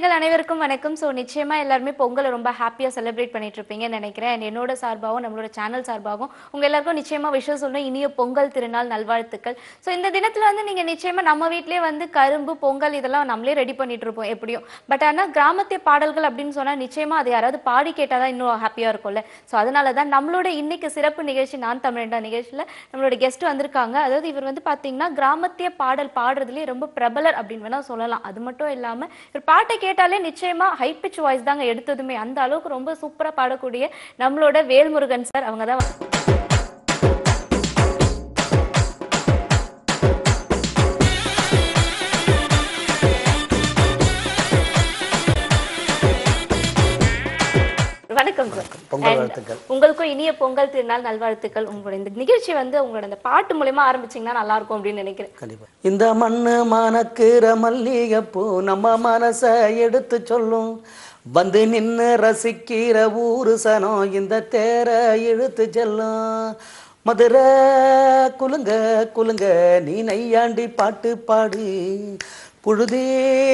நேயர்கள் அனைவருக்கும் வணக்கம் ஸோ நிச்சயமா எல்லாருமே பொங்கலை ரொம்ப ஹாப்பியா செலிப்ரேட் பண்ணிட்டு இருப்பீங்கன்னு நினைக்கிறேன் And என்னோட சார்பாகவும் நம்மளோட சேனல் சார்பாகவும் உங்க எல்லாருக்கும் நிச்சயமா விஷயம் சொல்லணும் இனிய பொங்கல் திருநாள் நல்வாழ்த்துக்கள் ஸோ இந்த தினத்துல வந்து நீங்க நிச்சயமா நம்ம வீட்லயே வந்து கரும்பு பொங்கல் இதெல்லாம் நம்மளே ரெடி பண்ணிட்டு இருப்போம் எப்படியும் பட் ஆனா கிராமத்திய பாடல்கள் அப்படின்னு சொன்னா நிச்சயமா அது யாராவது பாடி கேட்டாதான் இன்னும் ஹாப்பியா இருக்கும்ல ஸோ அதனால தான் நம்மளோட இன்னைக்கு சிறப்பு நிகழ்ச்சி நான் தமிழண்டா நிகழ்ச்சியில நம்மளோட கெஸ்ட் வந்திருக்காங்க அதாவது இவர் வந்து பாத்தீங்கன்னா கிராமத்திய பாடல் பாடுறதுலயே ரொம்ப பிரபலர் அப்படின்னு வேணா சொல்லலாம் அது மட்டும் இல்லாம இவர் பாட்டை கேட்டாலே நிச்சயமா ஹை பிச் வாய்ஸ் தாங்க எடுத்ததுமே அந்த அளவுக்கு ரொம்ப சூப்பரா பாடக்கூடிய நம்மளோட வேல்முருகன் சார் அவங்க தான் வணக்கம் சார் பொங்கல் And வாழ்த்துக்கள். உங்களுக்கும் இனிய பொங்கல் திருநாள் நல்வாழ்த்துக்கள் உங்களோட இந்த நிகழ்ச்சி வந்து உங்களோட இந்த பாட்டு மூலியமா ஆரம்பிச்சீங்கன்னா நல்லா இருக்கும் அப்படின்னு நினைக்கிறேன் கண்டிப்பா இந்த மண்ணு மணக்கிற மல்லிகைப்பூ நம்ம மனச எடுத்து சொல்லும் வந்து நின்னு ரசிக்கிற ஊரு சனம் இந்த தேர இழுத்து செல்லும் மதுரை குலுங்க குலுங்க நீ நையாண்டி பாட்டு பாடு புழுதி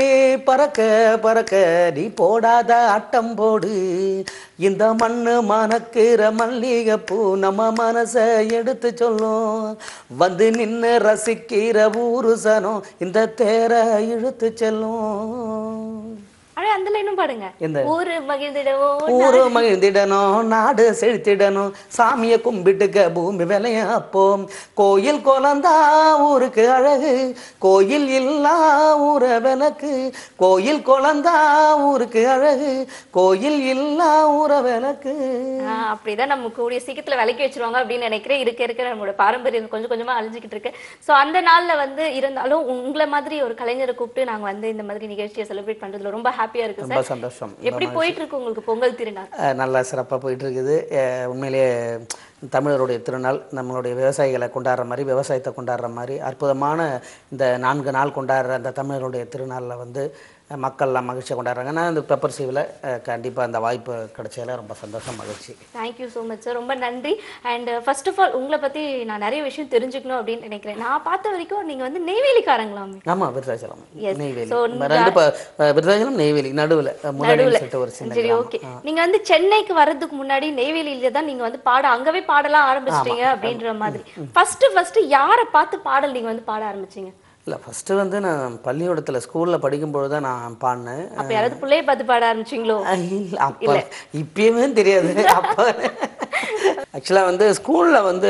பறக்க பறக்க நீ போடாத அட்டம் போடு இந்த மண்ணு மணக்கிற மல்லிகைப்பூ நம்ம மனச எடுத்து சொல்லும் வந்து நின்னு ரசிக்கிற ஊரு சனம் இந்த தேர இழுத்து செல்லும் ஆனா அந்த லைனும் பாடுங்க எந்த? ஊரு மகிழ்ந்திடவோ ஊரு மகிழ்ந்திடணும் நாடு செழித்திடணும் சாமியை கும்பிட்டுக்க பூமி விளையும் அப்போ கோயில் குலந்தா ஊருக்கு அழகு கோயில் இல்லா ஊர விளக்கு கோயில் குலந்தா ஊருக்கு அழகு கோயில் இல்லா ஊர விளக்கு ஆஹ் அப்படிதான் நம்ம கூடிய சீக்கிரத்துல விலைக்கு வச்சிருவாங்க அப்படின்னு நினைக்கிறேன் இருக்க இருக்க நம்மளோட பாரம்பரியம் கொஞ்சம் கொஞ்சமா அழிஞ்சுக்கிட்டு இருக்கு சோ அந்த நாள்ல வந்து இருந்தாலும் உங்களை மாதிரி ஒரு கலைஞரை கூப்பிட்டு நாங்க வந்து இந்த மாதிரி நிகழ்ச்சியை செலிப்ரேட் பண்றதுல ரொம்ப ஹாப்பியா இருக்கு ரொம்ப சார் சந்தோஷம் எப்படி போயிட்டு இருக்கு உங்களுக்கு பொங்கல் திருநாள் அஹ் நல்லா சிறப்பாக போயிட்டு இருக்குது அஹ் உண்மையிலேயே தமிழருடைய திருநாள் நம்மளுடைய விவசாயிகளை கொண்டாடுற மாதிரி விவசாயத்தை கொண்டாடுற மாதிரி அற்புதமான இந்த நான்கு நாள் கொண்டாடுற அந்த தமிழருடைய திருநாளில் வந்து அஹ் மக்கள்லாம் மகிழ்ச்சியாக கொண்டாடுறாங்க நான் இந்த பெப்பர் சீவில் கண்டிப்பாக அந்த வாய்ப்பு கிடைச்சதுல ரொம்ப சந்தோஷம் மகிழ்ச்சி தேங்க்யூ ஸோ மச் சார் ரொம்ப நன்றி அண்ட் ஃபர்ஸ்ட் ஆஃப் ஆல் உங்களை பத்தி நான் நிறைய விஷயம் தெரிஞ்சுக்கணும் அப்படின்னு நினைக்கிறேன் நான் பார்த்த வரைக்கும் நீங்க வந்து நெய்வேலிக்காரங்களாமே ஆமாம் விருதாச்சலம் Yes. நெய்வேலி So, நம்ம ரெண்டு ப- அஹ் விருதாச்சலம் நெய்வேலி நடுவில் முதலில் சொல்லிட்டு ஒரு சின்ன சரி கிராமம். ஓகே நீங்க வந்து சென்னைக்கு வர்றதுக்கு முன்னாடி நெய்வேலியில தான் நீங்க வந்து பாட அங்கவே பாடலாம் ஆரம்பிச்சிட்டீங்க அப்படின்ற மாதிரி ஃபர்ஸ்ட் ஃபர்ஸ்ட் யாரை பார்த்து பாடல் நீங்க வந்து பாட ஆரம்பிச்சீங்க இல்லை ஃபஸ்ட்டு வந்து நான் பள்ளிக்கூடத்தில் ஸ்கூலில் படிக்கும்பொழுது தான் நான் பாடினேன் அப்ப யாராவது பிள்ளைய பார்த்து பாட ஆரம்பிச்சீங்களோ இல்ல, அப்ப இப்பயுமே தெரியாது அப்போ ஆக்சுவலாக வந்து ஸ்கூலில் வந்து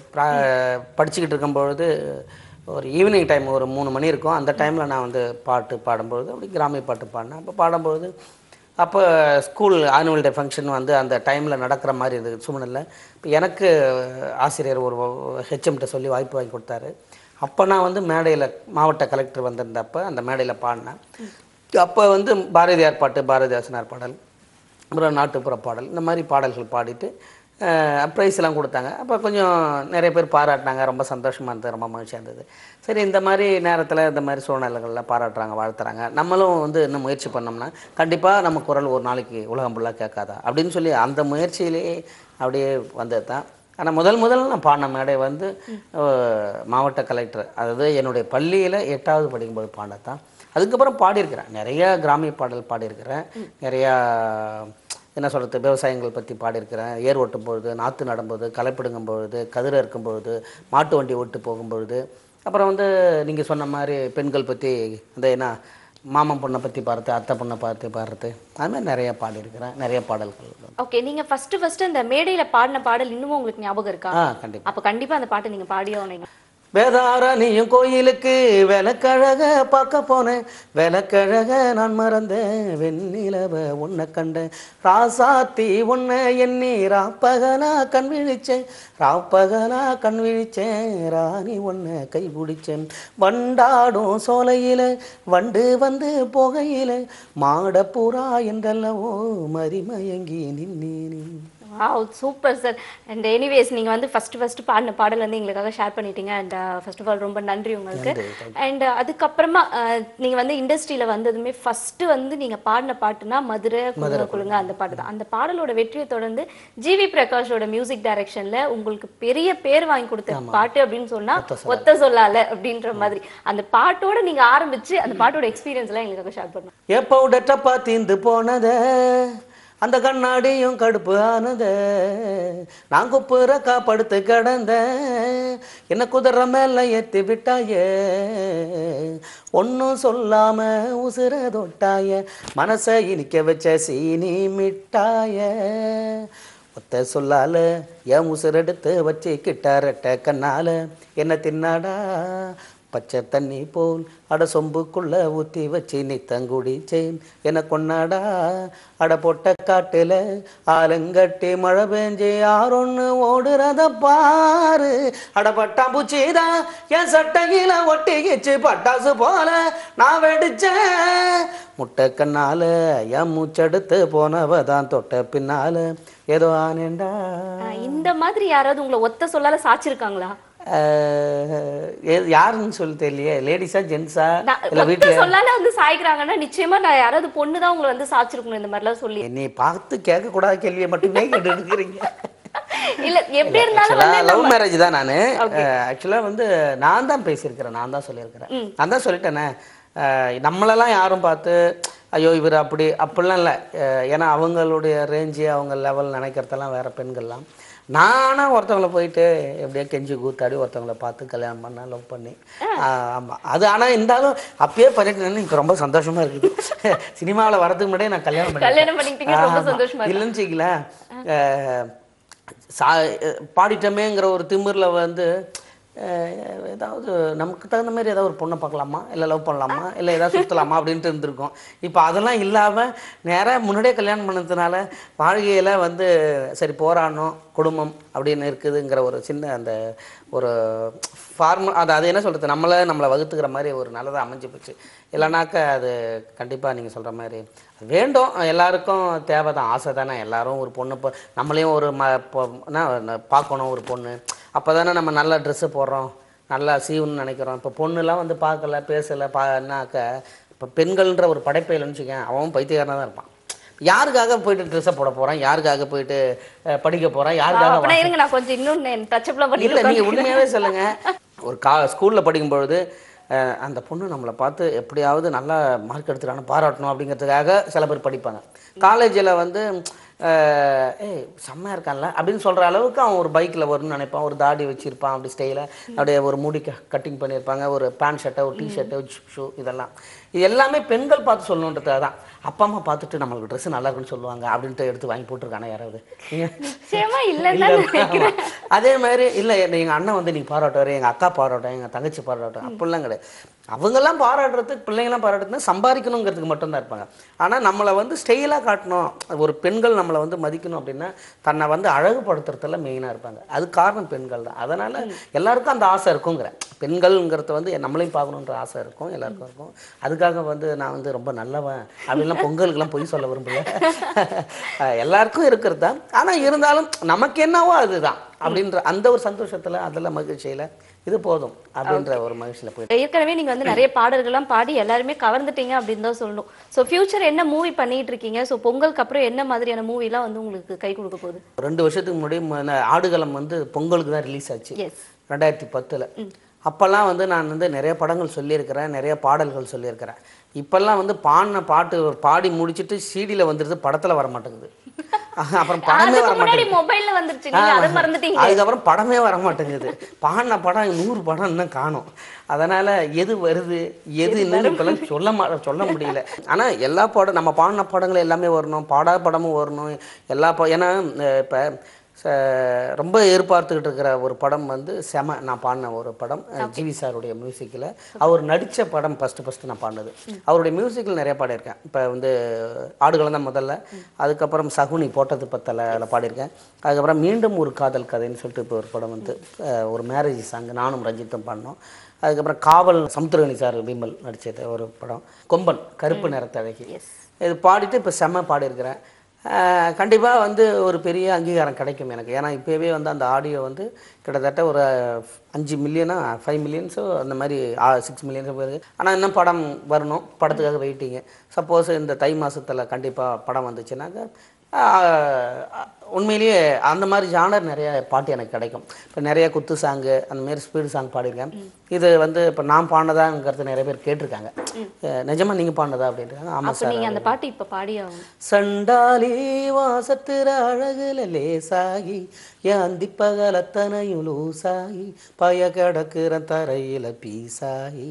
ப்ரா- படிச்சுக்கிட்டு இருக்கும்பொழுது ஒரு ஈவினிங் டைம் ஒரு மூணு மணி இருக்கும் அந்த டைமில் நான் வந்து பாட்டு பாடும்பொழுது அப்படி கிராமிய பாட்டு பாடினேன் அப்போ பாடும்பொழுது அப்போ ஸ்கூல் ஆனுவல் டே ஃபங்க்ஷன் வந்து அந்த டைமில் நடக்கிற மாதிரி இருந்தது சூழ்நிலை இப்போ எனக்கு ஆசிரியர் ஒரு ஹெச்எம்கிட்ட சொல்லி வாய்ப்பு வாங்கி கொடுத்தாரு அப்போ நான் வந்து மேடையில் மாவட்ட கலெக்டர் வந்திருந்தப்போ அந்த மேடையில் பாடினேன் அப்போ வந்து பாரதியார் பாட்டு பாரதிதாசனார் பாடல் அப்புறம் நாட்டுப்புற பாடல் இந்த மாதிரி பாடல்கள் பாடிட்டு ப்ரைஸ்லாம் கொடுத்தாங்க அப்போ கொஞ்சம் நிறைய பேர் பாராட்டினாங்க ரொம்ப சந்தோஷமாக இருந்தது ரொம்ப மகிழ்ச்சியாக இருந்தது சரி இந்த மாதிரி நேரத்தில் இந்த மாதிரி சூழ்நிலைகளில் பாராட்டுறாங்க வாழ்த்துறாங்க நம்மளும் வந்து இன்னும் முயற்சி பண்ணோம்னா கண்டிப்பாக நம்ம குரல் ஒரு நாளைக்கு உலகம் ஃபுல்லாக கேட்காதா அப்படின்னு சொல்லி அந்த முயற்சியிலேயே அப்படியே வந்தது தான் ஆனால் முதல் முதல்ல நான் பாடின மேடை வந்து அஹ், மாவட்ட கலெக்டர் அதாவது என்னுடைய பள்ளியில் எட்டாவது படிக்கும்போது பாடினது தான் அதுக்கப்புறம் பாடியிருக்கிறேன் நிறைய கிராமிய பாடல் பாடியிருக்கிறேன் நிறையா என்ன சொல்கிறது விவசாயங்கள் பற்றி பாடியிருக்கிறேன் ஏர் ஓட்டும் பொழுது நாற்று நடும்போது களை பிடுங்கும் பொழுது கதிர் அறுக்கும் பொழுது மாட்டு வண்டி ஓட்டு போகும் பொழுது அப்புறம் வந்து நீங்கள் சொன்ன மாதிரி பெண்கள் பற்றி அந்த என்ன மாமன் பொண்ணை பற்றி பாடுறது அத்தை பொண்ணை பார்த்து பாடுறது அது மாதிரி நிறைய பாடியிருக்கிறேன் நிறைய பாடல்கள் ஓகே நீங்க ஃபர்ஸ்ட் ஃபர்ஸ்ட் அந்த மேடையில பாடின பாடல் இன்னமும் உங்களுக்கு ஞாபகம் இருக்கா ஆ கண்டிப்பாக அப்ப கண்டிப்பா அந்த பாட்டை நீங்க பாடியே ஆகணும் வேதாரணியும் கோயிலுக்கு விளக்கழக பார்க்க போனேன் விளக்கழக நான் மறந்தேன் வெண்ணிலவ உன்னை கண்டேன் ராசாத்தி உன்னை எண்ணி ராப்பகலா கண் விழிச்சேன் ராப்பகலா கண் விழிச்சேன் ராணி உன்னை கை பிடிச்சேன் வண்டாடும் சோலையில வண்டு வந்து போகையில மாடப்புறா என்றல்லவோ மறிமயங்கி நின்னேனே wow super sir and anyways நீங்க வந்து ஃபர்ஸ்ட் ஃபர்ஸ்ட் பாடின பாடல் வந்து எங்களுக்காக ஷேர் பண்ணிட்டீங்க அண்ட் ஃபர்ஸ்ட் ஆஃப் ஆல் ரொம்ப நன்றி உங்களுக்கு அண்ட் அதுக்கப்புறமா அஹ், நீங்க வந்து இண்டஸ்ட்ரியில வந்ததுமே ஃபர்ஸ்ட் வந்து நீங்க பாடின பாட்டுனா மதுரை குழுங்க குழுங்க அந்த பாட்டு தான் அந்த பாடலோட வெற்றியை தொடர்ந்து ஜிவி பிரகாஷோட மியூசிக் டைரக்ஷன்ல உங்களுக்கு பெரிய பேர் வாங்கி கொடுத்த பாட்டு அப்படின்னு சொன்னா ஒத்த சொல்லால அப்படின்ற மாதிரி அந்த பாட்டோட நீங்க ஆரம்பிச்சு அந்த பாட்டோட எக்ஸ்பீரியன்ஸ் எல்லாம் எங்களுக்காக ஷேர் பண்ணுங்க எப்போ டப்பா தீந்து போனதே அந்த கண்ணாடியும் கடுப்பு ஆனதே நான் குப்புறக்கா படுத்து கிடந்த என்ன குதிரை மேல ஏத்தி விட்டாயே ஒன்றும் சொல்லாம உசுர தொட்டாய மனசை இனிக்க வச்ச சீனி மிட்டாய ஒத்த சொல்லால என் உசுரெடுத்து வச்சு கிட்டாரட்ட கண்ணால என்ன தின்னாடா பச்சை தண்ணி போல் அட சொம்புக்குள்ள ஊத்தி வச்சு நித்தங்குடிச்சேன் என கொண்டாடா அட பொட்ட காட்டுல ஆலங்கட்டி மழை பெஞ்சு யாரொன்னு ஓடுறத பாரு அட பட்டாம்பூச்சிதான் என் சட்டையில ஒட்டிக்கிச்சு பட்டாசு போல நான் வெடிச்சேன் முட்டை கண்ணால என் மூச்செடுத்து போனவ தான் தொட்ட பின்னால ஏதோ ஆனேண்டா அஹ், இந்த மாதிரி யாராவது உங்களை ஒத்த சொல்லால சாச்சிருக்காங்களா அஹ், எ- யாருன்னு சொல்லி தெரியலையே லேடிஸா ஜென்ஸா நான் இல்ல ஒத்த வீட்டுல சொல்லால வந்து சாய்க்கிறாங்கன்னா நிச்சயமா நான் யாராவது பொண்ணு தான் உங்களை வந்து சாச்சிருக்கணும் இந்த மாதிரிலாம் சொல்லி என்னை பார்த்து கேட்க கூடாத கேள்வியை மட்டுமே கேட்டு இருக்கிறீங்க இல்ல எப்படி இருந்தாலும் வந்து லவ் மேரேஜ் தான் நான் ஆக்சுவலாக வந்து நான் தான் பேசியிருக்கிறேன் நான் தான் சொல்லியிருக்கிறேன் நான் தான் சொல்லிட்டேனே அஹ், நம்மளெல்லாம் யாரும் பார்த்து ஐயோ இவர் அப்படி அப்படிலாம் இல்லை ஏன்னா அவங்களுடைய ரேஞ்சு அவங்க லெவல் நினைக்கிறதெல்லாம் வேற பெண்கள்லாம் நானா ஒருத்தவங்கள போயிட்டு எப்படியோ கெஞ்சி கூத்தாடி ஒருத்தவங்கள பார்த்து கல்யாணம் பண்ண லவ் பண்ணி ஆஹ் ஆமா அது ஆனால் இருந்தாலும் அப்பயே பண்ணிட்டு எனக்கு ரொம்ப சந்தோஷமா இருக்குது சினிமாவில் வரதுக்கு முன்னாடியே நான் கல்யாணம் பண்ணி கல்யாணம் பண்ணிக்கிட்டீங்க ரொம்ப சந்தோஷமா இருக்கு. இல்லைன்னு வச்சுக்கங்களேன் அஹ், சா அஹ், பாடிட்டோமேங்கிற ஒரு திமிரில் வந்து அஹ், ஏதாவது நமக்கு தகுந்த மாதிரி ஏதாவது ஒரு பொண்ணை பார்க்கலாமா இல்லை லவ் பண்ணலாமா இல்லை ஏதாவது சுற்றலாமா அப்படின்ட்டு இருந்திருக்கோம் இப்போ அதெல்லாம் இல்லாமல் நேராக முன்னாடியே கல்யாணம் பண்ணதுனால வாழ்க்கையில் வந்து சரி போராடணும் குடும்பம் அப்படின்னு இருக்குதுங்கிற ஒரு சின்ன அந்த ஒரு ஃபார்ம அது அது என்ன சொல்கிறது நம்மளை நம்மளை வகுத்துக்கிற மாதிரி ஒரு நல்லதாக அமைஞ்சு போச்சு இல்லைனாக்க அது கண்டிப்பாக நீங்கள் சொல்கிற மாதிரி அது வேண்டும் எல்லாருக்கும் தேவை தான் ஆசை தானே எல்லாரும் ஒரு பொண்ணு இப்போ நம்மளையும் ஒரு ம பொ- என்ன, பார்க்கணும் ஒரு பொண்ணு அப்போ தானே நம்ம நல்ல ட்ரெஸ்ஸு போடுறோம் நல்லா சீவுன்னு நினைக்கிறோம் இப்போ பொண்ணுலாம் வந்து பார்க்கல பேசலை பான்னாக்க இப்போ பெண்கள்ன்ற ஒரு படைப்பை இல்லைன்னு வச்சுக்கேன் அவன் பைத்தியக்காரனாக தான் இருப்பான் யாருக்காக போயிட்டு ட்ரெஸ்ஸை போட போகிறான் யாருக்காக போயிட்டு அஹ், படிக்க போகிறான் யாருக்காக அப்படின்னா இருங்க நான் கொஞ்சம் இன்னும் டச்சப்லாம் இல்லை பண்ணிட்டு நீங்கள் உண்மையாகவே சொல்லுங்க ஒரு கா ஸ்கூலில் படிக்கும் பொழுது அஹ், அந்த பொண்ணு நம்மளை பார்த்து எப்படியாவது நல்லா மார்க் எடுத்துட்டான்னு பாராட்டணும் அப்படிங்கிறதுக்காக சில பேர் படிப்பாங்க காலேஜில் வந்து அஹ், ஏய் செம்மையாக இருக்கான்ல அப்படின்னு சொல்கிற அளவுக்கு அவன் ஒரு பைக்கில் வரும்னு நினைப்பான் ஒரு தாடி வச்சுருப்பான் அப்படி ஸ்டைலில் அப்படியே ஒரு முடி கட்டிங் பண்ணியிருப்பாங்க ஒரு பேண்ட் ஷர்ட்டை ஒரு டிஷர்ட்டு ஒரு ஷூ இதெல்லாம் இது எல்லாமே பெண்கள் பார்த்து சொல்லணுன்றதுக்காக தான் அப்பா அம்மா பார்த்துட்டு நம்மளுக்கு ட்ரெஸ் நல்லா இருக்குன்னு சொல்லுவாங்க அப்படின்ட்டு எடுத்து வாங்கி போட்டிருக்கானே யாராவது நீங்கள் நிச்சயமா இல்லைன்னு இல்ல, ஆமா. அதே மாதிரி இல்லை எங்கள் அண்ணன் வந்து நீங்கள் பாராட்டுவார் எங்கள் அக்கா பாராட்டும் எங்கள் தங்கச்சி பாராட்டும் அப்படிலாம் கிடையாது அவங்கெல்லாம் பாராட்டுறதுக்கு பிள்ளைங்களாம் பாராட்டுறது சம்பாதிக்கணுங்கிறதுக்கு மட்டும்தான் இருப்பாங்க ஆனால் நம்மளை வந்து ஸ்டைலாக காட்டணும் ஒரு பெண்கள் நம்மளை வந்து மதிக்கணும் அப்படின்னா தன்னை வந்து அழகுபடுத்துறதுல மெயினாக இருப்பாங்க அது காரணம் பெண்கள் தான் அதனால் எல்லாருக்கும் அந்த ஆசை இருக்குங்கிறேன் பெண்கள்ங்கிறத வந்து நம்மளையும் பார்க்கணுன்ற ஆசை இருக்கும் எல்லாருக்கும் இருக்கும் அதுக்காக வந்து நான் வந்து ரொம்ப நல்லவன் அப்படின்லாம் பொங்கலுக்கெல்லாம் பொய் சொல்ல விரும்பல அஹ் எல்லாருக்கும் இருக்கிறது தான் ஆனால் இருந்தாலும் நமக்கு என்னவோ அதுதான் அப்படின்ற அந்த ஒரு சந்தோஷத்தில் அதில் மகிழ்ச்சியில் இது போதும் அப்படின்ற ஒரு மகிழ்ச்சியில் போயிட்டு ஏற்கனவே நீங்க வந்து நிறைய பாடல்கள்லாம் பாடி எல்லாருமே கவர்ந்துட்டீங்க அப்படின்னு தான் சொல்லணும் ஸோ ஃபியூச்சர் என்ன மூவி பண்ணிட்டு இருக்கீங்க ஸோ பொங்கலுக்கு அப்புறம் என்ன மாதிரியான மூவிலாம் வந்து உங்களுக்கு கை கொடுக்க போகுது ரெண்டு வருஷத்துக்கு முன்னாடி ம- ஆடுகளம் வந்து பொங்கலுக்கு தான் ரிலீஸ் ஆச்சு எஸ் ரெண்டாயிரத்தி பத்தில் அப்போல்லாம் வந்து நான் வந்து நிறைய படங்கள் சொல்லியிருக்கிறேன் நிறைய பாடல்கள் சொல்லியிருக்கிறேன் இப்போல்லாம் வந்து பாடின பாட்டு பாடி முடிச்சிட்டு சீடியில் வந்துடுது படத்தில் வர மாட்டேங்குது அப்புறம் படமே அதுக்கு வர முன்னாடி மாட்டேங்குது மொபைல்ல வந்துருச்சு நீங்க அதை மறந்துட்டீங்க அதுக்கப்புறம் படமே வர மாட்டேங்குது பாடின படம் நூறு படம் இன்னும் காணும் அதனால எது வருது எது இன்னும் இப்பெல்லாம் சொல்ல மா சொல்ல முடியல ஆனா எல்லா படம் நம்ம பாடின படங்கள் எல்லாமே வரணும் பாடாத படமும் வரணும் எல்லா ப ஏன்னா அஹ் இப்ப ச- ரொம்ப எதிர்பார்த்துக்கிட்டு இருக்கிற ஒரு படம் வந்து செம நான் பாடின ஒரு படம் அஹ் ஜிவி சாருடைய மியூசிக்கில் அவர் நடித்த படம் ஃபஸ்ட்டு ஃபஸ்ட்டு நான் பாடினது அவருடைய மியூசிக்கில் நிறைய பாடியிருக்கேன் இப்போ வந்து ஆடுகளம் தான் முதல்ல அதுக்கப்புறம் சகுனி போட்டது பத்தல அதில் பாடியிருக்கேன் அதுக்கப்புறம் மீண்டும் ஒரு காதல் கதைன்னு சொல்லிட்டு இப்போ ஒரு படம் வந்து அஹ் ஒரு மேரேஜ் சாங் நானும் ரஞ்சித்தும் பாடினோம் அதுக்கப்புறம் காவல் சமுத்திரகனி சார் விமல் நடிச்சது ஒரு படம் கொம்பன் கருப்பு நிறத்தழகி இது பாடிட்டு இப்போ செம்ம பாடியிருக்கிறேன் கண்டிப்பாக வந்து ஒரு பெரிய அங்கீகாரம் கிடைக்கும் எனக்கு ஏன்னா இப்போவே வந்து அந்த ஆடியோ வந்து கிட்டத்தட்ட ஒரு அஞ்சு மில்லியனா ஃபைவ் மில்லியன்ஸோ அந்த மாதிரி சிக்ஸ் மில்லியன்ஸோ போயிருக்கு ஆனால் இன்னும் படம் வரணும் படத்துக்காக வெயிட்டிங்க சப்போஸ் இந்த தை மாதத்தில் கண்டிப்பாக படம் வந்துச்சுன்னாக்கா ஆஹ், உண்மையிலேயே அந்த மாதிரி ஜானர் நிறைய பாட்டு எனக்கு கிடைக்கும் இப்போ நிறைய குத்து சாங்கு அந்த மாதிரி ஸ்பீடு சாங் பாடியிருக்கேன் இது வந்து இப்போ நான் பாடினதாங்கிறது நிறைய பேர் கேட்டிருக்காங்க அஹ், நிஜமா நீங்கள் பாடினதா அப்படின்றாங்க ஆமாம் அப்ப நீங்க அந்த பாட்டு இப்ப பாடி ஆகணும் சண்டாலி வாசத்திர அழகுல லேசாகி ஏந்தி பகலத்தனையும் லூசாகி பய கிடக்குற தரையில பீசாகி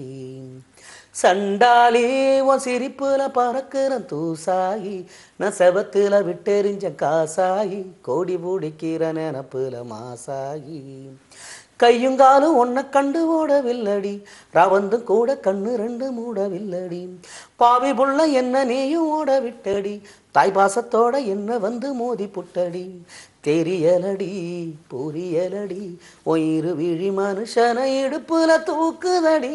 சண்டாலி உன் சிரிப்புல பறக்குற தூசாகி நான் செவத்துல விட்டெறிஞ்ச காசாகி கோடி பிடிக்கிற நினப்புல மாசாகி கையுங்காலும் ஒன்ன கண்டு ஓடவில்லடி ரவந்தும் கூட கண்ணு ரெண்டு மூடவில்லடி பாவி புள்ள என்ன நீயும் ஓட விட்டடி தாய் பாசத்தோட என்ன வந்து மோதி புட்டடி தெரியலடி புரியலடி ஒயிரு விழி மனுஷனை இடுப்புல தூக்குதடி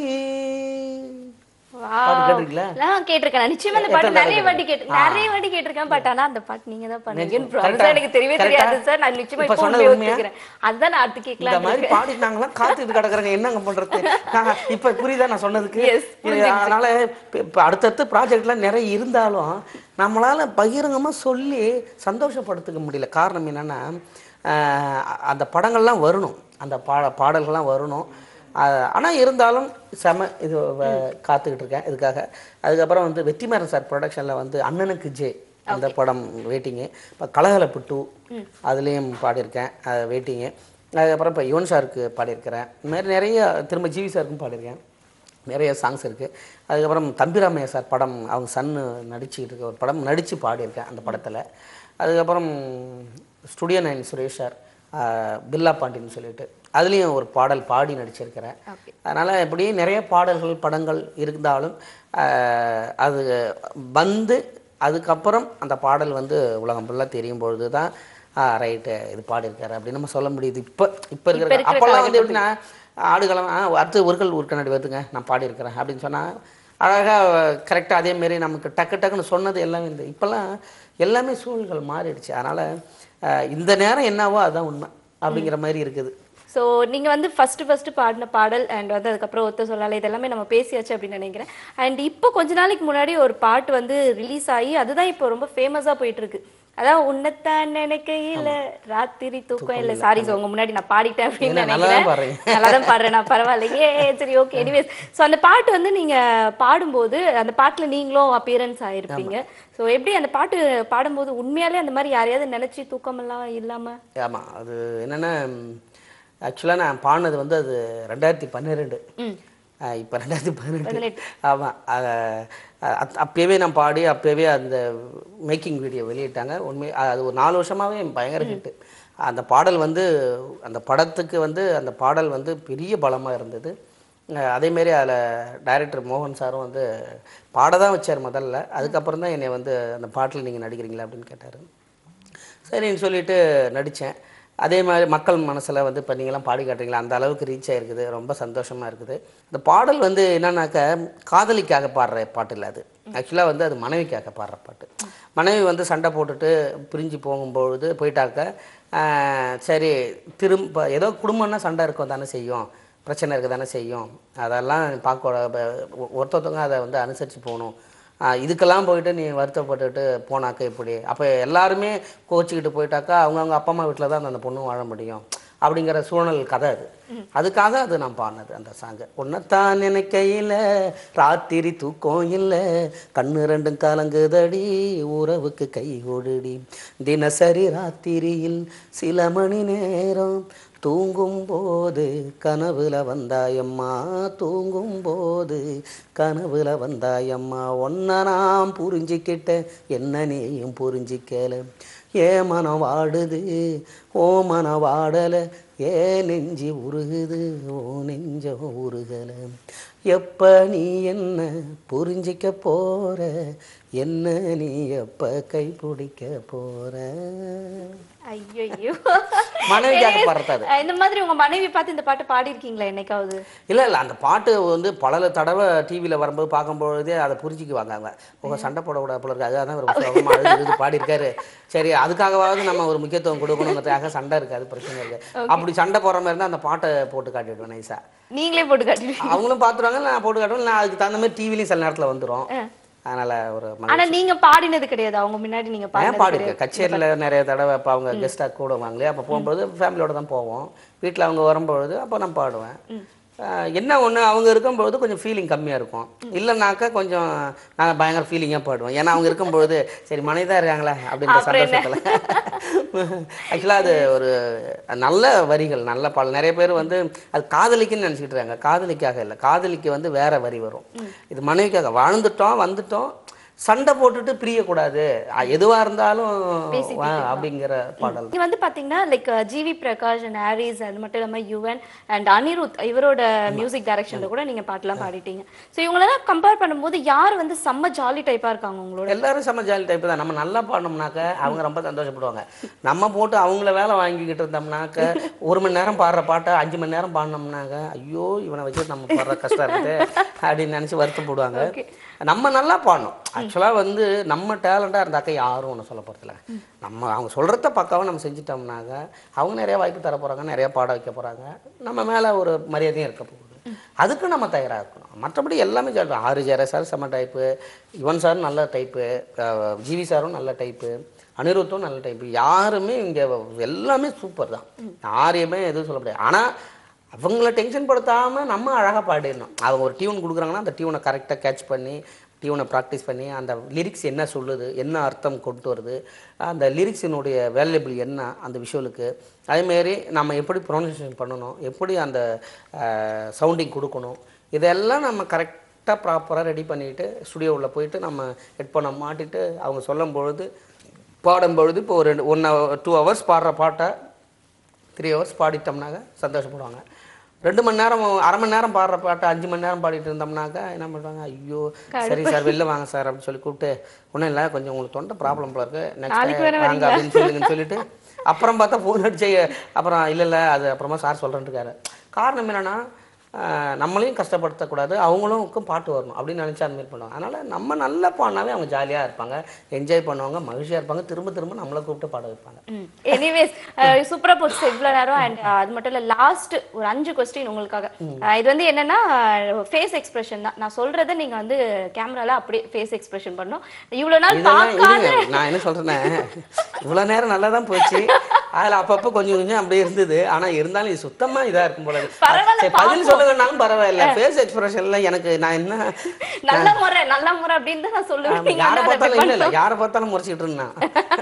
பாட்டு கேட்டிருக்கீங்களா? நான் கேட்டிருக்கேன் நான் நிச்சயமா அந்த பாட்டு எத்தனை நிறைய தடவை வாட்டி கேட்டு நிறைய வாட்டி கேட்டிருக்கேன் பட் ஆனா அந்த பாட்டு நீங்க தான் பண்ணீங்க correct ஆ? எனக்கு தெரியவே correct ஆ? தெரியாது சார் நான் நிச்சயமா இப்ப இப்போ சொன்னது உண்மையை உண்மையா? ஒத்துக்கிறேன் அதுதான் நான் அடுத்து இந்த கேட்கலாம் மாதிரி பாடிட்டாங்களாம் காத்துட்டு கிடக்குறாங்க என்னங்க பண்றது நான் இப்ப புரியுதா நான் சொன்னதுக்கு Yes, இது அதனால இப்ப இப்ப அடுத்தடுத்து ப்ராஜெக்ட்லாம் நிறைய இருந்தாலும் நம்மளால பகிரங்கமா சொல்லி சந்தோஷப்படுத்திக்க முடியல காரணம் என்னன்னா ஆஹ் அந்த படங்கள்லாம் வரணும் அந்த பாட பாடல்கள்லாம் வரணும் ஆஹ் ஆனா இருந்தாலும் செம இது வ- காத்துக்கிட்டு இருக்கேன் இதுக்காக அதுக்கப்புறம் வந்து வெற்றிமாறன் சார் ப்ரொடக்ஷனில் வந்து அண்ணனுக்கு ஜே அந்த படம் வெயிட்டிங்கு இப்போ கலகலப்பு டூ அதுலேயும் பாடியிருக்கேன் வெயிட்டிங்கு அதுக்கப்புறம் இப்போ யுவன் சாருக்கு பாடியிருக்கிறேன் இந்த மாதிரி நிறைய திரும்ப ஜிவி சாருக்கும் பாடியிருக்கேன் நிறைய சாங்ஸ் இருக்குது அதுக்கப்புறம் தம்பிராமையா சார் படம் அவங்க சன்னு நடிச்சுக்கிட்டு இருக்க ஒரு படம் நடித்து பாடியிருக்கேன் அந்த படத்தில் அதுக்கப்புறம் ஸ்டுடியோ நைன் சுரேஷ் சார் ஆஹ், பில்லா பாண்டின்னு சொல்லிட்டு அதுலேயும் ஒரு பாடல் பாடி நடிச்சிருக்கிறேன் Okay. அதனால் இப்படியே நிறைய பாடல்கள் படங்கள் இருந்தாலும் ஆஹ், அது வந்து அதுக்கப்புறம் அந்த பாடல் வந்து உலகம் ஃபுல்லாக தெரியும் பொழுது தான் ரைட்டு இது பாடியிருக்காரு அப்படின்னு நம்ம சொல்ல முடியுது இப்போ இப்போ இருக்கிற இருக்கிற அப்போல்லாம் வந்து எப்படின்னா ஆடுகளம் ஆ, அடுத்து ஒருக்கள் ஒரு கண்ணாடி வருதுங்க நான் பாடியிருக்கிறேன் அப்படின்னு சொன்னால் அழகாக கரெக்டாக அதேமாரி நமக்கு டக்கு டக்குன்னு சொன்னது எல்லாமே இந்த இப்போல்லாம் எல்லாமே சூழல்கள் மாறிடுச்சு அதனால் இந்த நேரம் என்னவோ அதுதான் உண்மை அப்படிங்கிற மாதிரி இருக்குது ஸோ நீங்க வந்து ஃபர்ஸ்ட் ஃபர்ஸ்ட் பாடின பாடல் அண்ட் வந்து அதுக்கப்புறம் ஒத்த சொல்லால இதெல்லாமே நம்ம பேசியாச்சு அப்படின்னு நினைக்கிறேன் அண்ட் இப்போ கொஞ்ச நாளைக்கு முன்னாடி ஒரு பாட்டு வந்து ரிலீஸ் ஆகி அதுதான் இப்போ ரொம்ப ஃபேமஸா போயிட்டு இருக்கு அதான் உன்னைத்தான் நினைக்கையில ராத்திரி தூக்கம் இல்லை சாரி சார் உங்க முன்னாடி நான் பாடிட்டேன் அப்படின்னு இல்ல, நல்லா தான் நினைக்கிறேன் பாடுறீங்க. நல்லா தான் பாடுறேன் நான் பரவாயில்லையே சரி ஓகே எனிவேஸ் ஸோ அந்த பாட்டு வந்து நீங்க பாடும்போது அந்த பாட்டுல நீங்களும் அப்பியரன்ஸ் ஆயிருப்பீங்க ஸோ எப்படி அந்த பாட்டு பாடும்போது உண்மையாலே அந்த மாதிரி யாரையாவது நினைச்சு தூக்கமெல்லாம் இல்லாம ஆமாம் அது என்னென்னா ஆக்சுவலாக நான் பாடினது வந்து அது ரெண்டாயிரத்தி பன்னிரெண்டு ம் இப்போ ரெண்டாயிரத்தி பதினெட்டு பதினெட்டு. ஆமாம் அப்போவே நான் பாடி அப்போவே அந்த மேக்கிங் வீடியோ வெளியிட்டாங்க உண்மை அது ஒரு நாலு வருஷமாகவே பயங்கர ஹிட்டு அந்த பாடல் வந்து அந்த படத்துக்கு வந்து அந்த பாடல் வந்து பெரிய பலமாக இருந்தது அஹ் அதேமாரி அதில் டைரக்டர் மோகன் சாரும் வந்து பாட தான் வச்சார் முதல்ல அதுக்கப்புறம் தான் என்னை வந்து அந்த பாட்டில் நீங்கள் நடிக்கிறீங்களா அப்படின்னு கேட்டார் சரின்னு சொல்லிட்டு நடித்தேன் அதே மாதிரி மக்கள் மனசில் வந்து இப்போ நீங்களாம் பாடி காட்டுறீங்களா அந்த அளவுக்கு ரீச் ஆயிருக்குது ரொம்ப சந்தோஷமாக இருக்குது இந்த பாடல் வந்து என்னன்னாக்க காதலிக்காக பாடுற பாட்டு இல்லை அது ஆக்சுவலாக வந்து அது மனைவிக்காக பாடுற பாட்டு மனைவி வந்து சண்டை போட்டுட்டு பிரிஞ்சு போகும்பொழுது போயிட்டாக்க ஆஹ், சரி திரும்ப ஏதோ குடும்பம்னா சண்டை இருக்கும் தானே செய்யும் பிரச்சனை இருக்க தானே செய்யும் அதெல்லாம் பார்க்க ஒருத்தவங்க அதை வந்து அனுசரித்து போகணும் ஆஹ் இதுக்கெல்லாம் போயிட்டு நீ வருத்தப்பட்டுட்டு போனாக்க இப்படி அப்போ எல்லாருமே கோச்சிக்கிட்டு போயிட்டாக்கா அவங்கவுங்க அப்பா அம்மா வீட்டில் தான் அந்த பொண்ணு வாழ முடியும் அப்படிங்கிற சூழல் கதை அது அதுக்காக அது நான் பாடினது அந்த சாங்கு உன்னைத்தான் நினைக்கையில் ராத்திரி தூக்கம் இல்லை கண்ணு ரெண்டும் கலங்குதடி உறவுக்கு கை ஓடுடி தினசரி ராத்திரியில் சில மணி நேரம் தூங்கும் போது கனவுல வந்தாயம்மா தூங்கும் போது கனவுல வந்தாயம்மா ஒன்ன நான் புரிஞ்சிக்கிட்டேன் என்ன நீயும் புரிஞ்சிக்கல ஏ மனம் வாடுது ஓ மனம் வாடல ஏ நெஞ்சி உருகுது ஓ நெஞ்சம் உருகல எப்ப நீ என்ன புரிஞ்சிக்க போற என்ன நீ எப்ப கை பிடிக்க போற ஐயோ மனைவிக்காக பாடுறது அது. இந்த மாதிரி உங்க மனைவி பார்த்து இந்த பாட்டு பாடி இருக்கீங்களா என்னைக்காவது இல்லை இல்லை அந்த பாட்டு வந்து பல தடவை டிவியில் வரும்போது பார்க்கும்பொழுதே அதை புரிஞ்சுக்குவாங்க அவங்க உங்க சண்டை போடக்கூடாது போல இருக்கு அதுதான் ஒரு சோகமாக அழுது இது பாடியிருக்காரு சரி அதுக்காகவாவது நம்ம ஒரு முக்கியத்துவம் கொடுக்கணுங்கிறதுக்காக சண்டை இருக்காது பிரச்சனை இருக்கு அப்படி சண்டை போடுற மாதிரி இருந்தால் அந்த பாட்டை போட்டு காட்டிடுவேன் நைஸா நீங்களே போட்டு காட்டிடுவீங்க அவங்களும் பார்த்துருவாங்க நான் போட்டு காட்டுவேன் நான் அதுக்கு தகுந்த மாதிரி டிவிலையும் சில நேரத்தில் வந்துடும் அதனால ஒரு மகிழ்ச்சி. ஆனா நீங்க பாடினது கிடையாது அவங்க முன்னாடி நீங்க ஏன் பாடினது பாடிருக்கு கச்சேரியில் நிறைய தடவை இப்போ அவங்க கெஸ்ட்டாக கூடுவாங்களே அப்போ போகும்போது ஃபேமிலியோட தான் போவோம் வீட்டில் அவங்க வரும்பொழுது அப்போ நான் பாடுவேன் ஆஹ் என்ன ஒன்று அவங்க இருக்கும்பொழுது கொஞ்சம் ஃபீலிங் கம்மியாக இருக்கும் இல்லைனாக்கா கொஞ்சம் நாங்கள் பயங்கர ஃபீலிங்காக பாடுவோம் ஏன்னா அவங்க இருக்கும்பொழுது சரி மனைவி இருக்காங்களே அப்படின்ற சந்தோஷத்தில் ஆக்சுவலாக அது ஒரு நல்ல வரிகள் நல்ல பாடல் நிறைய பேர் வந்து அது காதலிக்குன்னு நினச்சிக்கிட்டு இருக்காங்க காதலிக்காக இல்லை காதலிக்கு வந்து வேற வரி வரும் இது மனைவிக்காக வாழ்ந்துட்டோம் வந்துட்டோம் சண்டை போட்டுட்டு பிரியக்கூடாது அஹ் எதுவா இருந்தாலும் வா அப்படிங்கிற பாடல் இது வந்து பாத்தீங்கன்னா like GV Prakash and Harris அது மட்டும் இல்லாம யுவன் அண்ட் அனிருத் இவரோட மியூசிக் டைரக்ஷன்ல கூட நீங்க பாட்டுலாம் பாடிட்டீங்க ஸோ இவங்களெல்லாம் கம்பேர் பண்ணும்போது யார் வந்து செம்ம ஜாலி டைப்பா இருக்காங்க உங்களோட எல்லாரும் செம்ம ஜாலி டைப் தான் நம்ம நல்லா பாடினோம்னாக்க அவங்க ரொம்ப சந்தோஷப்படுவாங்க நம்ம போட்டு அவங்கள வேலை வாங்கிக்கிட்டு இருந்தோம்னாக்க ஒரு மணி நேரம் பாடுற பாட்டை அஞ்சு மணி நேரம் பாடினோம்னாக்க ஐயோ இவனை வச்சு நம்ம பாடுற கஷ்டம் இருக்குது அப்படின்னு நினச்சி வருத்தப்படுவாங்க நம்ம நல்லா பாடணும் ஆக்சுவலாக வந்து நம்ம டேலண்டாக இருந்தாக்க யாரும் ஒன்றும் சொல்ல போகிறதில்ல நம்ம அவங்க சொல்கிறத பக்காவாக நம்ம செஞ்சுட்டோம்னாக்க அவங்க நிறைய வாய்ப்பு தர போகிறாங்க நிறைய பாட வைக்க போகிறாங்க நம்ம மேலே ஒரு மரியாதையும் இருக்க போகுது அதுக்கு நம்ம தயாராக இருக்கணும் மற்றபடி எல்லாமே ஜாலி ஆறு ஜெர சார் செம்ம டைப்பு யுவன் சார் நல்ல டைப்பு ஜிவி சாரும் நல்ல டைப்பு அனிருத்தும் நல்ல டைப்பு யாருமே இங்கே எல்லாமே சூப்பர் தான் யாரையுமே எதுவும் சொல்ல முடியாது ஆனால் அவங்கள டென்ஷன் படுத்தாமல் நம்ம அழகாக பாடிடணும் அவங்க ஒரு டியூன் கொடுக்குறாங்கன்னா அந்த டியூனை கரெக்டாக கேட்ச் பண்ணி டியூனை ப்ராக்டிஸ் பண்ணி அந்த லிரிக்ஸ் என்ன சொல்லுது என்ன அர்த்தம் கொண்டு வருது அந்த லிரிக்ஸினுடைய வேல்யூபிள் என்ன அந்த விஷுவலுக்கு அதேமாரி நம்ம எப்படி ப்ரொனன்சியேஷன் பண்ணணும் எப்படி அந்த சவுண்டிங் கொடுக்கணும் இதெல்லாம் நம்ம கரெக்டாக ப்ராப்பராக ரெடி பண்ணிவிட்டு ஸ்டுடியோவில் போயிட்டு நம்ம ஹெட்ஃபோனை மாட்டிட்டு அவங்க சொல்லும் பொழுது பாடும்பொழுது இப்போ ஒரு ரெண்டு ஒன் ஹவர் டூ ஹவர்ஸ் பாடுற பாட்டை த்ரீ ஹவர்ஸ் பாடிட்டோம்னாக்க சந்தோஷப்படுவாங்க ரெண்டு மணி நேரம் அரை மணி நேரம் பாடுற பாட்டை அஞ்சு மணி நேரம் பாடிட்டு இருந்தோம்னாக்கா என்ன பண்ணுவாங்க ஐயோ சரி சார் வெளில வாங்க சார் அப்படின்னு சொல்லி கூப்பிட்டு ஒன்றும் இல்லை கொஞ்சம் உங்களுக்கு தொண்டை ப்ராப்ளம் போல இருக்கு நெக்ஸ்ட் வாங்க அப்படின்னு சொல்லுங்கன்னு சொல்லிட்டு அப்புறம் பார்த்தா ஃபோன் அடிச்சு அப்புறம் இல்லை இல்லை அது அப்புறமா சார் சொல்கிறேன்ட்டுருக்காரு காரணம் என்னன்னா ஆஹ் நம்மளையும் கஷ்டப்படுத்தக்கூடாது அவங்களுக்கும் பாட்டு வரணும் அப்படின்னு நினச்சி அந்த மாதிரி பண்ணுவாங்க அதனால் நம்ம நல்லா பாடினாவே அவங்க ஜாலியாக இருப்பாங்க என்ஜாய் பண்ணுவாங்க மகிழ்ச்சியாக இருப்பாங்க திரும்ப திரும்ப நம்மளை கூப்பிட்டு பாட வைப்பாங்க எனிவேஸ் சூப்பரா போச்சு இவ்வளவு நேரம் அண்ட் அது மட்டும் இல்ல லாஸ்ட் ஒரு அஞ்சு கொஸ்டின் உங்களுக்காக அஹ் இது வந்து என்னன்னா ஃபேஸ் எக்ஸ்பிரஷன் தான் நான் சொல்றதை நீங்க வந்து கேமரால அப்படியே ஃபேஸ் எக்ஸ்பிரஷன் பண்ணணும் இவ்வளவு நாள் இதெல்லாம் பார்க்காத இருங்க நான் என்ன சொல்றேனே இவ்வளோ நேரம் நல்லா தான் போச்சு அதில் அப்பப்போ கொஞ்சம் கொஞ்சம் அப்படியே இருந்தது ஆனால் இருந்தாலும் இது சுத்தமாக இதாக இருக்கும் போல இருக்கு. பரவாயில்ல, சரி, பதில் சொல்லுங்கன்னாலும் பரவாயில்ல ஃபேஸ் எக்ஸ்பிரஷன்ல எனக்கு நான் என்ன நல்ல முறை நல்ல முறை அப்படின்னு தான் நான் சொல்லுவேன் நீங்க யாரை வந்து அதை பார்த்தாலும் இல்லை இல்லை பண்ணணும். யாரை பார்த்தாலும் முறைச்சிட்டு இருந்தேன்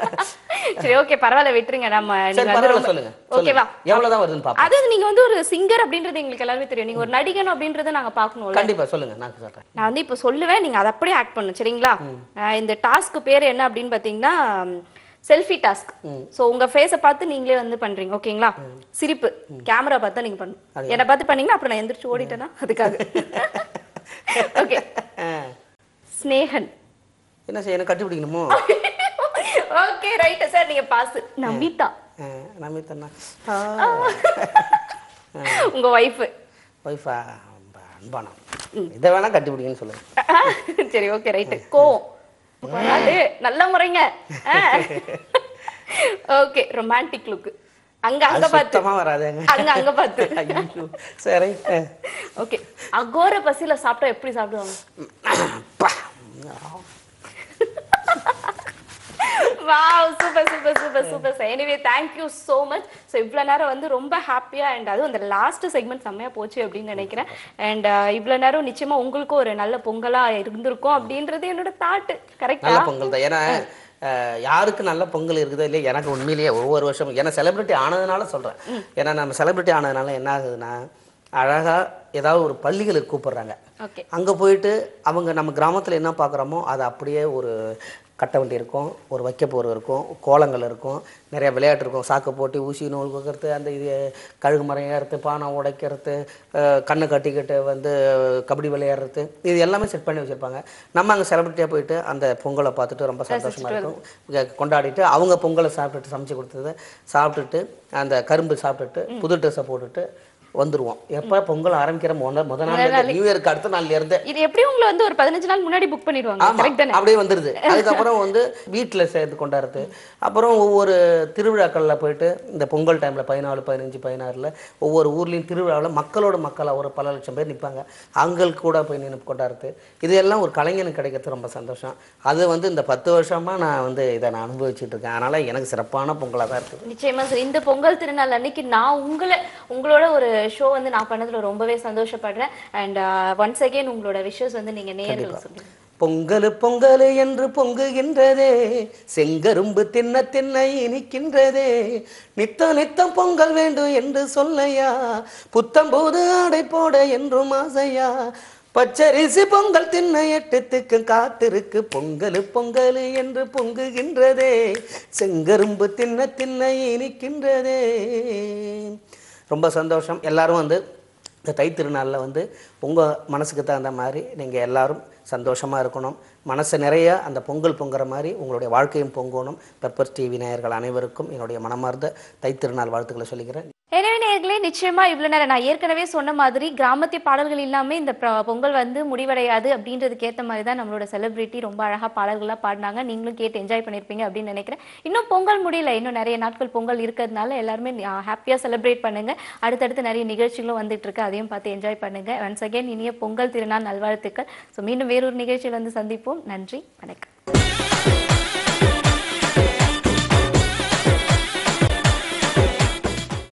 சரி ஓகே பரவாயில்ல விட்டுருங்க நம்ம சரி நீங்க வந்து பரவாயில்ல ரொம்ப- சொல்லுங்க ஓகேவா சொல்லுங்க எவ்வளோதான் வருதுன்னு பார்ப்போம் அதாவது நீங்க வந்து ஒரு சிங்கர் அப்படின்றது எங்களுக்கு எல்லாருமே தெரியும் நீங்க ஒரு நடிகன் அப்படின்றத நாங்க பார்க்கணும்ல கண்டிப்பா சொல்லுங்க நான் சொல்றேன் நான் வந்து இப்போ சொல்லுவேன் நீங்க அதை அப்படியே ஆக்ட் பண்ணணும் சரிங்களா அஹ் இந்த டாஸ்க் பேர் என்ன அப்படின்னு பாத்தீங்கன்னா செல்ஃபி டாஸ்க் சோ உங்க ஃபேஸை பார்த்து நீங்களே வந்து பண்றீங்க ஓகேங்களா சிரிப்பு கேமரா பார்த்தா நீங்க பண்ணணும் என்னை பார்த்து பண்ணீங்கன்னா அப்புறம் நான் எந்திரிச்சு ஓடிட்டேன்னா அதுக்காக ஓகே ஸ்னேகன் என்ன செய்ய எனக்கு கட்டி பிடிக்கணுமோ ஓகே ரைட் சார் நீங்க பாஸ் நமிதா நமித்தண்ணா உங்க ஒய்ஃப் ஒய்ஃபா அன்பானம் இதை வேணா கட்டி பிடிக்கணும்னு சொல்லுங்க சரி ஓகே ரைட் கோவம் அது நல்ல முறைங்க ஓகே ரொமான்டிக் லுக் அங்க அங்க அது பார்த்து சுத்தமா வராதுங்க அங்க அங்க பார்த்து ஐயோ சரி ஓகே அகோர பசியில சாப்பிட்டா எப்படி சாப்பிடுவாங்க பா. Wow super super super super sir anyway thank you so much so இவ்வளோ நேரம் வந்து ரொம்ப ஹாப்பியாக அண்ட் அதுவும் அந்த லாஸ்ட் செக்மெண்ட் செம்மையாக போச்சு அப்படின்னு நினைக்கிறேன் அண்ட் இவ்வளோ நேரம் நிச்சயமா உங்களுக்கும் ஒரு நல்ல பொங்கலாக இருந்திருக்கும் அப்படின்றது என்னோட தாட்டு கரெக்டா நல்ல பொங்கல் தான் ஏன்னா அஹ், யாருக்கு நல்ல பொங்கல் இருக்குதோ இல்லையா எனக்கு உண்மையிலேயே ஒவ்வொரு வருஷமும் ஏன்னா செலிபிரிட்டி ஆனதுனால சொல்கிறேன் ஏன்னா நம்ம செலிபிரிட்டி ஆனதுனால என்ன ஆகுதுன்னா அழகாக ஏதாவது ஒரு பள்ளிகளுக்கு கூப்பிடுறாங்க ஓகே அங்கே போயிட்டு அவங்க நம்ம கிராமத்தில் என்ன பார்க்குறோமோ அதை அப்படியே ஒரு கட்டை வண்டி இருக்கும் ஒரு வைக்கப்போர் இருக்கும் கோலங்கள் இருக்கும் நிறைய விளையாட்டு இருக்கும் சாக்கு போட்டி ஊசி நூல் குக்கிறது அந்த இது கழுகு மரம் ஏறுறது பானை உடைக்கிறது அஹ், கண்ணை கட்டிக்கிட்டு வந்து கபடி விளையாடுறது இது எல்லாமே செட் பண்ணி வச்சுருப்பாங்க நம்ம அங்கே செலிபிரிட்டியாக போயிட்டு அந்த பொங்கலை பார்த்துட்டு ரொம்ப சந்தோஷமாக இருக்கும் இங்க கொண்டாடிட்டு அவங்க பொங்கலை சாப்பிட்டுட்டு சமைச்சு கொடுத்ததை சாப்பிட்டுட்டு அந்த கரும்பு சாப்பிட்டுட்டு புது ட்ரெஸ்ஸை போட்டுட்டு வந்துருவோம் எப்போ பொங்கல் ஆரம்பிக்கிற முத முத நாள் நியூ இயருக்கு அடுத்த நாள்ல இருந்து இது எப்படி உங்களை வந்து ஒரு பதினஞ்சு நாள் முன்னாடி புக் பண்ணிடுவாங்க ஆமா கரெக்ட் தானே அப்படியே வந்துருது அதுக்கப்புறம் வந்து வீட்டில் சேர்த்து கொண்டாடுறது அப்புறம் ஒவ்வொரு திருவிழாக்களில் போயிட்டு இந்த பொங்கல் டைமில் பதினாலு பதினஞ்சு பதினாறில் ஒவ்வொரு ஊர்லேயும் திருவிழாவில் மக்களோட மக்களாக ஒரு பல லட்சம் பேர் நிற்பாங்க அவங்களுக்கு கூட போய் நின்று கொண்டாடுறது இது எல்லாம் ஒரு கலைஞனுக்கு கிடைக்கிறது ரொம்ப சந்தோஷம் அது வந்து இந்த பத்து வருஷமாக நான் வந்து இதை நான் அனுபவிச்சுட்டு இருக்கேன் அதனால் எனக்கு சிறப்பான பொங்கலாக தான் இருக்குது நிச்சயமா சார் இந்த பொங்கல் திருநாள் அன்னைக்கு நான் உங்களை உங்களோட ஒரு ஷோ வந்து நான் பண்ணதுல ரொம்பவே சந்தோஷப்படுறேன் அண்ட் ஒன்ஸ் அகைன் உங்களோட விஷஸ் வந்து நீங்க நேரில் சொல்லுங்க பொங்கலு பொங்கலு என்று பொங்குகின்றதே செங்கரும்பு தின்ன தின்ன இனிக்கின்றதே நித்தம் நித்தம் பொங்கல் வேண்டும் என்று சொல்லையா புத்தம்போது ஆடை போட என்றும் ஆசையா பச்சரிசி பொங்கல் தின்ன எட்டுத்துக்கு காத்திருக்கு பொங்கலு பொங்கலு என்று பொங்குகின்றதே செங்கரும்பு தின்ன தின்ன இனிக்கின்றதே ரொம்ப சந்தோஷம் எல்லாரும் வந்து இந்த தைத்திருநாளில் வந்து உங்கள் மனசுக்கு தகுந்த மாதிரி நீங்கள் எல்லாரும் சந்தோஷமாக இருக்கணும் மனசு நிறைய அந்த பொங்கல் பொங்குற மாதிரி உங்களுடைய வாழ்க்கையும் பொங்கணும் பெப்பர் டிவி நேயர்கள் அனைவருக்கும் என்னுடைய மனமார்ந்த தைத்திருநாள் வாழ்த்துக்களை சொல்லிக்கிறேன் எனவே நேர்களே நிச்சயமா இவ்வளவு நேரம் நான் ஏற்கனவே சொன்ன மாதிரி கிராமத்திய பாடல்கள் இல்லாம இந்த பிர- பொங்கல் வந்து முடிவடையாது அப்படின்றதுக்கு ஏத்த மாதிரி தான் நம்மளோட செலிபிரிட்டி ரொம்ப அழகா பாடல்களா பாடினாங்க நீங்களும் கேட்டு என்ஜாய் பண்ணிருப்பீங்க அப்படின்னு நினைக்கிறேன் இன்னும் பொங்கல் முடியல இன்னும் நிறைய நாட்கள் பொங்கல் இருக்கிறதுனால எல்லாருமே ஹாப்பியா செலிப்ரேட் பண்ணுங்க அடுத்தடுத்து நிறைய நிகழ்ச்சிகளும் வந்துட்டு இருக்கு அதையும் பார்த்து என்ஜாய் பண்ணுங்க ஒன்ஸ் அகைன் இனிய பொங்கல் திருநாள் நல்வாழ்த்துக்கள் ஸோ மீண்டும் வேறொரு நிகழ்ச்சியில் வந்து சந்திப்போம் நன்றி வணக்கம்